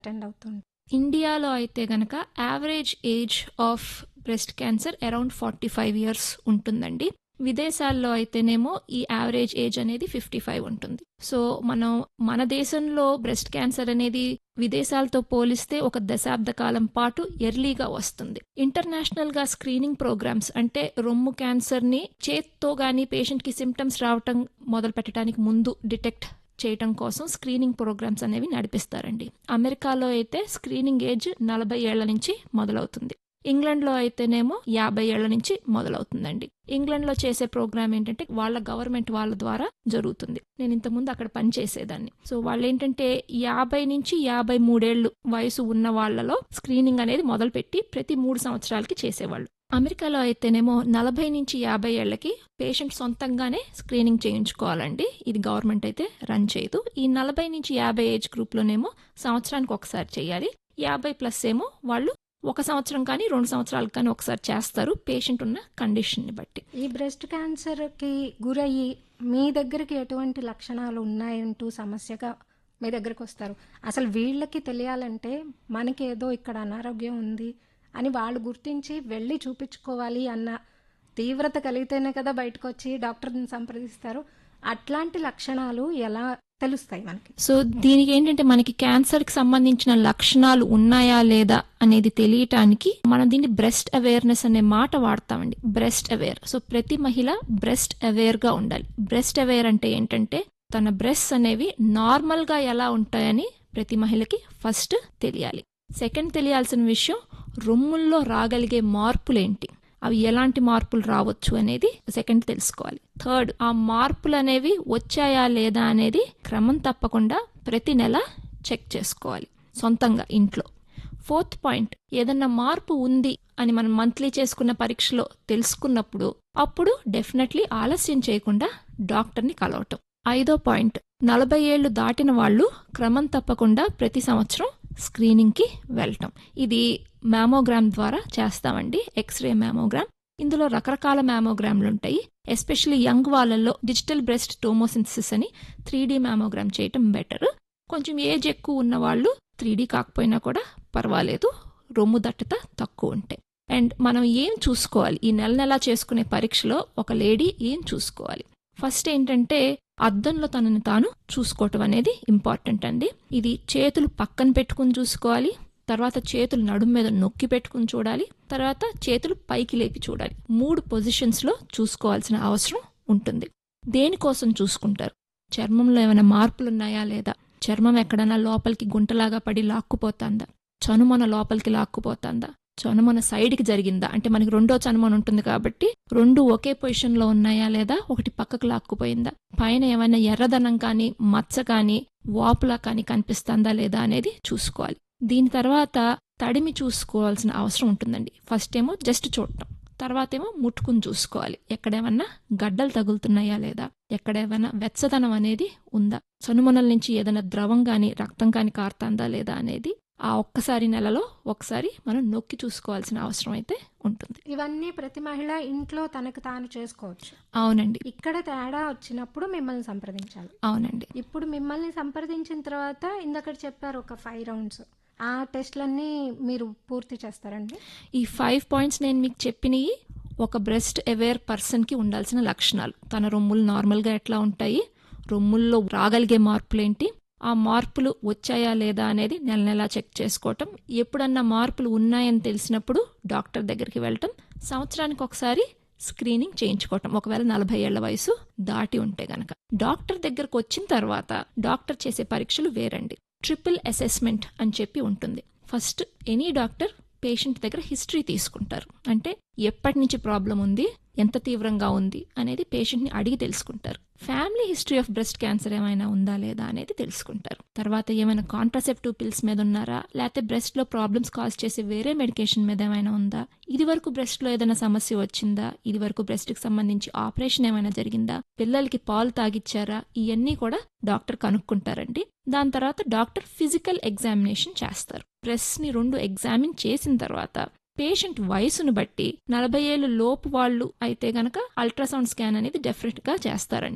attend అవుతుంది ఇండియాలో అయితే గనక average age of breast cancer around forty five years ఉంటుందండి విదేశాల్లో అయితేనేమో ఈ యావరేజ్ ఏజ్ అనేది ఫిఫ్టీ ఫైవ్ ఉంటుంది సో మనం మన దేశంలో బ్రెస్ట్ క్యాన్సర్ అనేది విదేశాలతో పోలిస్తే ఒక దశాబ్ద కాలం పాటు ఎర్లీగా వస్తుంది ఇంటర్నేషనల్ గా స్క్రీనింగ్ ప్రోగ్రామ్స్ అంటే రొమ్ము క్యాన్సర్ ని చేత్తో గానీ పేషెంట్ కి సిమ్టమ్స్ రావటం మొదలు పెట్టడానికి ముందు డిటెక్ట్ చేయటం కోసం స్క్రీనింగ్ ప్రోగ్రామ్స్ అనేవి నడిపిస్తారండి అమెరికాలో అయితే స్క్రీనింగ్ ఏజ్ నలభై ఏళ్ల నుంచి మొదలవుతుంది ఇంగ్లాండ్లో అయితేనేమో యాభై ఏళ్ల నుంచి మొదలవుతుందండి ఇంగ్లాండ్లో చేసే ప్రోగ్రామ్ ఏంటంటే వాళ్ళ గవర్నమెంట్ వాళ్ళ ద్వారా జరుగుతుంది నేను ఇంతకుముందు అక్కడ పనిచేసేదాన్ని సో వాళ్ళు ఏంటంటే యాభై నుంచి యాభై మూడేళ్లు వయసు ఉన్న వాళ్ళలో స్క్రీనింగ్ అనేది మొదలుపెట్టి ప్రతి మూడు సంవత్సరాలకి చేసేవాళ్ళు అమెరికాలో అయితేనేమో నలభై నుంచి యాభై ఏళ్లకి పేషెంట్ సొంతంగానే స్క్రీనింగ్ చేయించుకోవాలండి ఇది గవర్నమెంట్ అయితే రన్ చేయదు ఈ నలభై నుంచి యాభై ఏజ్ గ్రూప్లోనేమో సంవత్సరానికి ఒకసారి చేయాలి యాభై ప్లస్ ఏమో వాళ్ళు ఒక సంవత్సరం కానీ రెండు సంవత్సరాలకు కానీ ఒకసారి చేస్తారు పేషెంట్ ఉన్న కండిషన్ని బట్టి ఈ బ్రెస్ట్ క్యాన్సర్కి గురయ్యి మీ దగ్గరికి ఎటువంటి లక్షణాలు ఉన్నాయంటూ సమస్యగా మీ దగ్గరికి వస్తారు అసలు వీళ్ళకి తెలియాలంటే మనకి ఏదో ఇక్కడ అనారోగ్యం ఉంది అని వాళ్ళు గుర్తించి వెళ్ళి చూపించుకోవాలి అన్న తీవ్రత కలిగితేనే కదా బయటకు వచ్చి డాక్టర్ని సంప్రదిస్తారు అట్లాంటి లక్షణాలు ఎలా తెలుస్తాయి మనకి సో దీనికి ఏంటంటే మనకి క్యాన్సర్ కి సంబంధించిన లక్షణాలు ఉన్నాయా లేదా అనేది తెలియటానికి మనం దీన్ని బ్రెస్ట్ అవేర్నెస్ అనే మాట వాడతామండి బ్రెస్ట్ అవేర్ సో ప్రతి మహిళ బ్రెస్ట్ అవేర్ గా ఉండాలి బ్రెస్ట్ అవేర్ అంటే ఏంటంటే తన బ్రెస్ట్ అనేవి నార్మల్ గా ఎలా ఉంటాయని ప్రతి మహిళకి ఫస్ట్ తెలియాలి సెకండ్ తెలియాల్సిన విషయం రొమ్ముల్లో రాగలిగే మార్పులేంటి అవి ఎలాంటి మార్పులు రావచ్చు అనేది సెకండ్ తెలుసుకోవాలి థర్డ్ ఆ మార్పులు అనేవి వచ్చాయా లేదా అనేది క్రమం తప్పకుండా ప్రతి నెల చెక్ చేసుకోవాలి సొంతంగా ఇంట్లో ఫోర్త్ పాయింట్ ఏదన్నా మార్పు ఉంది అని మనం మంత్లీ చేసుకున్న పరీక్షలో తెలుసుకున్నప్పుడు అప్పుడు డెఫినెట్లీ ఆలస్యం చేయకుండా డాక్టర్ని కలవటం ఐదో పాయింట్ నలభై ఏళ్లు దాటిన వాళ్ళు క్రమం తప్పకుండా ప్రతి సంవత్సరం స్క్రీనింగ్కి వెళ్ళటం ఇది మ్యామోగ్రామ్ ద్వారా చేస్తామండి ఎక్స్రే మ్యామోగ్రామ్ ఇందులో రకరకాల మ్యామోగ్రామ్లు ఉంటాయి ఎస్పెషల్లీ యంగ్ వాళ్ళల్లో డిజిటల్ బ్రెస్ట్ టోమోసిన్సిస్ అని త్రీ డీ మ్యామోగ్రామ్ చేయటం బెటర్ కొంచెం ఏజ్ ఎక్కువ ఉన్న వాళ్ళు త్రీ డీ కాకపోయినా కూడా పర్వాలేదు రొమ్ము దట్టత తక్కువ ఉంటాయి అండ్ మనం ఏం చూసుకోవాలి ఈ నెల నెలా చేసుకునే పరీక్షలో ఒక లేడీ ఏం చూసుకోవాలి ఫస్ట్ ఏంటంటే అద్దంలో తనని తాను చూసుకోవటం అనేది ఇంపార్టెంట్ అండి ఇది చేతులు పక్కన పెట్టుకుని చూసుకోవాలి తర్వాత చేతులు నడుము మీద నొక్కి పెట్టుకుని చూడాలి తర్వాత చేతులు పైకి లేపి చూడాలి మూడు పొజిషన్స్ లో చూసుకోవాల్సిన అవసరం ఉంటుంది దేనికోసం చూసుకుంటారు చర్మంలో ఏమైనా మార్పులు ఉన్నాయా లేదా చర్మం ఎక్కడన్నా లోపలికి గుంటలాగా పడి లాక్కుపోతుందా చనుమొన లోపలికి లాక్కుపోతుందా చనుమొన సైడ్కి జరిగిందా అంటే మనకి రెండో చనుమొన ఉంటుంది కాబట్టి రెండు ఒకే పొజిషన్లో ఉన్నాయా లేదా ఒకటి పక్కకు లాక్కుపోయిందా పైన ఏమైనా ఎర్రదనం కానీ మచ్చ కానీ వాపులా కానీ కనిపిస్తుందా లేదా అనేది చూసుకోవాలి దీని తర్వాత తడిమి చూసుకోవాల్సిన అవసరం ఉంటుందండి ఫస్ట్ ఏమో జస్ట్ చూడటం తర్వాత ఏమో ముట్టుకుని చూసుకోవాలి ఎక్కడేమన్నా గడ్డలు తగులుతున్నాయా లేదా ఎక్కడేమైనా వెచ్చదనం అనేది ఉందా చనుమొనల నుంచి ఏదైనా ద్రవం కానీ రక్తం కానీ కారుతుందా లేదా అనేది ఆ ఒక్కసారి నెలలో ఒకసారి మనం నొక్కి చూసుకోవాల్సిన అవసరం అయితే ఉంటుంది ఇవన్నీ ప్రతి మహిళ ఇంట్లో తనకు తాను చేసుకోవచ్చు అవునండి ఇక్కడ తేడా వచ్చినప్పుడు మిమ్మల్ని సంప్రదించాలి అవునండి ఇప్పుడు మిమ్మల్ని సంప్రదించిన తర్వాత ఇందక్కడ చెప్పారు ఒక ఫైవ్ రౌండ్స్ ఆ టెస్ట్లన్నీ మీరు పూర్తి చేస్తారండి ఈ ఫైవ్ పాయింట్స్ నేను మీకు చెప్పినవి ఒక బ్రెస్ట్ అవేర్ పర్సన్కి ఉండాల్సిన లక్షణాలు తన రొమ్ములు నార్మల్గా ఎట్లా ఉంటాయి రొమ్ముల్లో రాగలిగే మార్పులేంటి ఆ మార్పులు వచ్చాయా లేదా అనేది నెల నెలా చెక్ చేసుకోవటం ఎప్పుడన్నా మార్పులు ఉన్నాయని తెలిసినప్పుడు డాక్టర్ దగ్గరికి వెళ్ళటం సంవత్సరానికి ఒకసారి స్క్రీనింగ్ చేయించుకోవటం ఒకవేళ నలభై ఏళ్ల వయసు దాటి ఉంటే గనక డాక్టర్ దగ్గరకు వచ్చిన తర్వాత డాక్టర్ చేసే పరీక్షలు వేరండి ట్రిపుల్ అసెస్మెంట్ అని చెప్పి ఉంటుంది ఫస్ట్ ఎనీ డాక్టర్ పేషెంట్ దగ్గర హిస్టరీ తీసుకుంటారు అంటే ఎప్పటి నుంచి ప్రాబ్లం ఉంది ఎంత తీవ్రంగా ఉంది అనేది పేషెంట్ని అడిగి తెలుసుకుంటారు family history of breast cancer ఏమైనా ఉందా లేదా అనేది తెలుసుకుంటారు తర్వాత ఏమైనా కాంట్రాసెప్టివ్ పిల్స్ మీద ఉన్నారా లేకపోతే బ్రెస్ట్ లో ప్రాబ్లమ్స్ కాజ్ చేసే వేరే మెడికేషన్ మీద ఏమైనా ఉందా ఇది వరకు బ్రెస్ట్ లో ఏదైనా సమస్య వచ్చిందా ఇది వరకు బ్రెస్ట్ కి సంబంధించి ఆపరేషన్ ఏమైనా జరిగిందా పిల్లలకి పాలు తాగిచ్చారా ఇవన్నీ కూడా డాక్టర్ కనుక్కుంటారండి దాని తర్వాత డాక్టర్ ఫిజికల్ ఎగ్జామినేషన్ చేస్తారు బ్రెస్ట్ ని రెండు ఎగ్జామిన్ చేసిన తర్వాత పేషెంట్ వయసును బట్టి నలభై ఏళ్ళు లోపు వాళ్ళు అయితే గనక అల్ట్రాసౌండ్ స్కాన్ అనేది డెఫినెట్ గా చేస్తారండి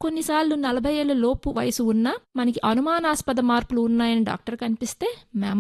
కొన్నిసార్లు నలభై ఏళ్ళ లోపు వయసు ఉన్నా మనకి అనుమానాస్పద మార్పులు ఉన్నాయని డాక్టర్ కనిపిస్తే